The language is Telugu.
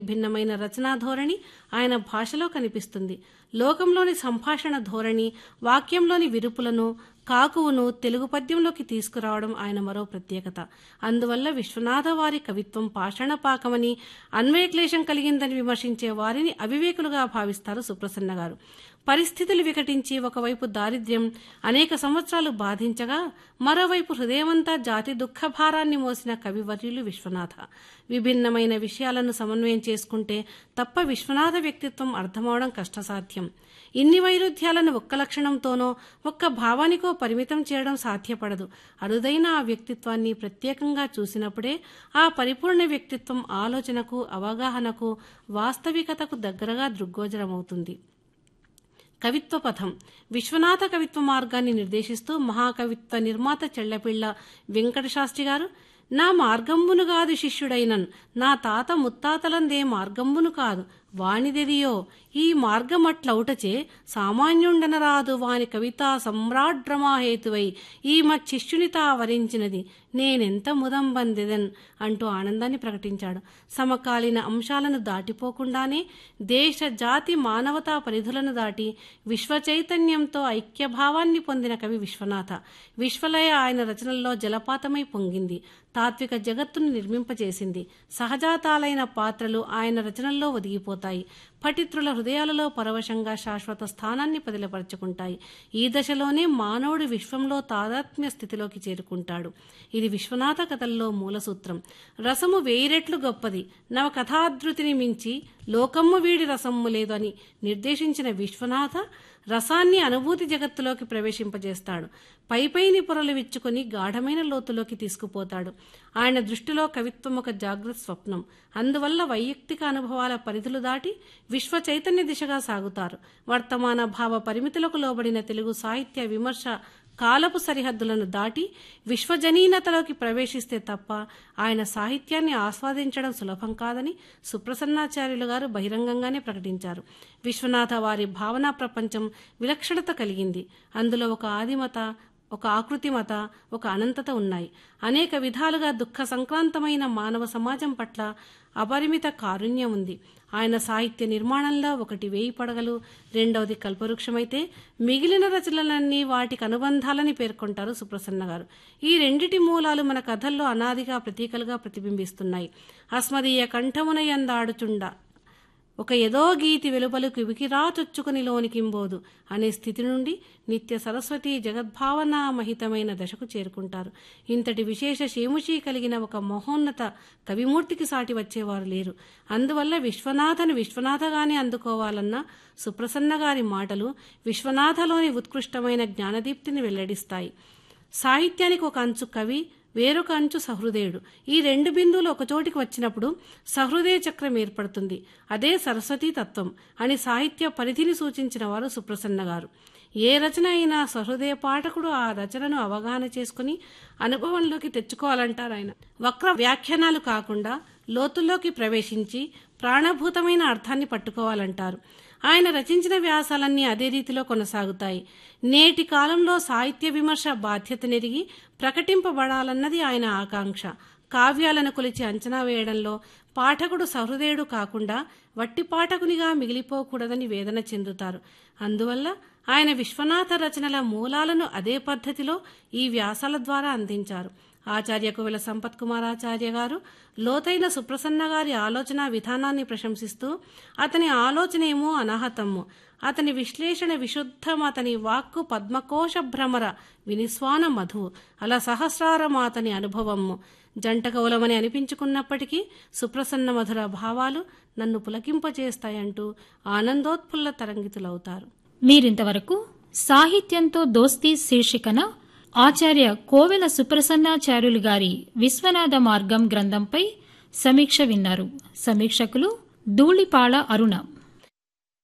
భిన్నమైన రచనా ధోరణి ఆయన భాషలో కనిపిస్తుంది లోకంలోని సంభాషణ ధోరణి వాక్యంలోని విరుపులను కాకువును తెలుగు పద్యంలోకి తీసుకురావడం ఆయన మరో ప్రత్యేకత అందువల్ల విశ్వనాథ వారి కవిత్వం పాషాణపాకమని అన్వయక్లేశం కలిగిందని విమర్శించే వారిని అవివేకులుగా భావిస్తారు సుప్రసన్న గారు పరిస్థితులు వికటించి ఒకవైపు దారిద్ర్యం అనేక సంవత్సరాలు బాధించగా మరోవైపు హృదయమంతా జాతి దుఃఖభారాన్ని మోసిన కవివర్యులు విశ్వనాథ విభిన్నమైన విషయాలను సమన్వయం చేసుకుంటే తప్ప విశ్వనాథ వ్యక్తిత్వం అర్థమవడం కష్టసాధ్యం ఇన్ని వైరుధ్యాలను ఒక్క లక్షణంతోనో ఒక్క భావానికో పరిమితం చేయడం సాధ్యపడదు అరుదైన ఆ వ్యక్తిత్వాన్ని ప్రత్యేకంగా చూసినప్పుడే ఆ పరిపూర్ణ వ్యక్తిత్వం ఆలోచనకు అవగాహనకు వాస్తవికతకు దగ్గరగా దృగ్గోచరమవుతుంది కవిత్వ పథం విశ్వనాథ కవిత్వ మార్గాన్ని నిర్దేశిస్తూ మహాకవిత్వ నిర్మాత చెళ్లపిళ్ల వెంకట శాస్త్రి గారు నా మార్గంబును కాదు శిష్యుడైనన్ నా తాత ముత్తాతలందే మార్గంబును కాదు వానిదెదియో ఈ మార్గమట్లౌటచే సామాన్యుండనరాదు వాని కవితా సమ్రాడ్రమాహేతువై ఈ మచ్చిష్యునితా వరించినది నేనెంత ముదంబందెదన్ అంటూ ఆనందాన్ని ప్రకటించాడు సమకాలీన అంశాలను దాటిపోకుండానే దేశ జాతి మానవతా పరిధులను దాటి విశ్వ చైతన్యంతో ఐక్యభావాన్ని పొందిన కవి విశ్వనాథ విశ్వలయ ఆయన రచనల్లో జలపాతమై పొంగింది తాత్విక జగత్తును నిర్మింపచేసింది సహజాతాలైన పాత్రలు ఆయన రచనల్లో ఒదిగిపోతాయి పఠిత్రుల హృదయాలలో పరవశంగా శాశ్వత స్థానాన్ని పదిలపరుచుకుంటాయి ఈ దశలోనే మానవుడు విశ్వంలో తాదాత్మ్య స్థితిలోకి చేరుకుంటాడు ఇది విశ్వనాథ కథల్లో మూలసూత్రం రసము వెయ్యి రెట్లు గొప్పది నవ కథాధృతిని మించి లోకమ్ము వీడి రసమ్ము లేదు అని నిర్దేశించిన విశ్వనాథ రసాన్ని అనుభూతి జగత్తులోకి ప్రవేశింపజేస్తాడు పైపైని పొరలు విచ్చుకొని గాఢమైన లోతులోకి తీసుకుపోతాడు ఆయన దృష్టిలో కవిత్వం ఒక జాగ్రత్త స్వప్నం అందువల్ల వైయక్తిక అనుభవాల పరిధులు దాటి విశ్వ చైతన్య దిశగా సాగుతారు వర్తమాన భావ పరిమితులకు లోబడిన తెలుగు సాహిత్య విమర్శ కాలపు సరిహద్దులను దాటి విశ్వజనీనతలోకి ప్రవేశిస్తే తప్ప ఆయన సాహిత్యాన్ని ఆస్వాదించడం సులభం కాదని సుప్రసన్నాచార్యులు గారు బహిరంగంగానే ప్రకటించారు విశ్వనాథ వారి భావనా ప్రపంచం విలక్షణత కలిగింది అందులో ఒక ఆదిమత ఒక ఆకృతిమత ఒక అనంతత ఉన్నాయి అనేక విధాలుగా దుఃఖ సంక్రాంతమైన మానవ సమాజం పట్ల అపరిమిత కారుణ్యం ఉంది ఆయన సాహిత్య నిర్మాణంలో ఒకటి వేయి పడగలు రెండవది కల్పవృక్షమైతే మిగిలిన రచనలన్నీ వాటికి అనుబంధాలని పేర్కొంటారు సుప్రసన్న గారు ఈ రెండిటి మూలాలు మన కథల్లో అనాదిగా ప్రతీకలుగా ప్రతిబింబిస్తున్నాయి అస్మదీయ కంఠమునయందాడుచుండ ఒక ఏదో గీతి వెలుపలు కివికిరా చొచ్చుకుని లోనికింబోదు అనే స్థితి నుండి నిత్య సరస్వతి జగద్భావన మహితమైన దశకు చేరుకుంటారు ఇంతటి విశేష శేముషి కలిగిన ఒక మహోన్నత కవిమూర్తికి సాటి వచ్చేవారు లేరు అందువల్ల విశ్వనాథను విశ్వనాథగానే అందుకోవాలన్న సుప్రసన్న గారి మాటలు విశ్వనాథలోని ఉత్కృష్టమైన జ్ఞానదీప్తిని వెల్లడిస్తాయి సాహిత్యానికి ఒక అంచు కవి వేరొక అంచు సహృదయుడు ఈ రెండు బిందువులు ఒకచోటికి వచ్చినప్పుడు సహృదయ చక్రం ఏర్పడుతుంది అదే సరస్వతీ తత్వం అని సాహిత్య పరిధిని సూచించిన వారు సుప్రసన్న గారు ఏ రచన అయినా సహృదయ పాఠకుడు ఆ రచనను అవగాహన చేసుకుని అనుభవంలోకి తెచ్చుకోవాలంటారు ఆయన వక్ర వ్యాఖ్యానాలు కాకుండా లోతుల్లోకి ప్రవేశించి ప్రాణభూతమైన అర్థాన్ని పట్టుకోవాలంటారు ఆయన రచించిన వ్యాసాలన్నీ అదే రీతిలో కొనసాగుతాయి నేటి కాలంలో సాహిత్య విమర్శ బాధ్యత నెరిగి ప్రకటింపబడాలన్నది ఆయన ఆకాంక్ష కావ్యాలను కొలిచి అంచనా వేయడంలో పాఠకుడు సహృదయుడు కాకుండా వట్టి పాఠకునిగా మిగిలిపోకూడదని వేదన చెందుతారు అందువల్ల ఆయన విశ్వనాథ రచనల మూలాలను అదే పద్ధతిలో ఈ వ్యాసాల ద్వారా అందించారు ఆచార్య కువెల సంపత్ కుమార్ ఆచార్య గారు లోతైన సుప్రసన్న గారి ఆలోచన విధానాన్ని ప్రశంసిస్తూ అతని ఆలోచనేమో అనాహతము అతని విశ్లేషణ విశుద్ధం అతని వాక్కు పద్మకోశ భ్రమర వినిస్వాన మధు అలా సహస్రారం అతని అనుభవము జంట కౌలమని అనిపించుకున్నప్పటికీ సుప్రసన్న మధుర భావాలు నన్ను పులకింపజేస్తాయంటూ ఆనందోత్ఫుల్ల తరంగితులవుతారు మీరింతవరకు సాహిత్యంతో దోస్తీ శీర్షికన ఆచార్య కోవెల సుప్రసన్నాచార్యులు గారి విశ్వనాథ మార్గం గ్రంథంపై సమీక్ష విన్నారు సమీక్షకులు ధూళిపాళ అరుణ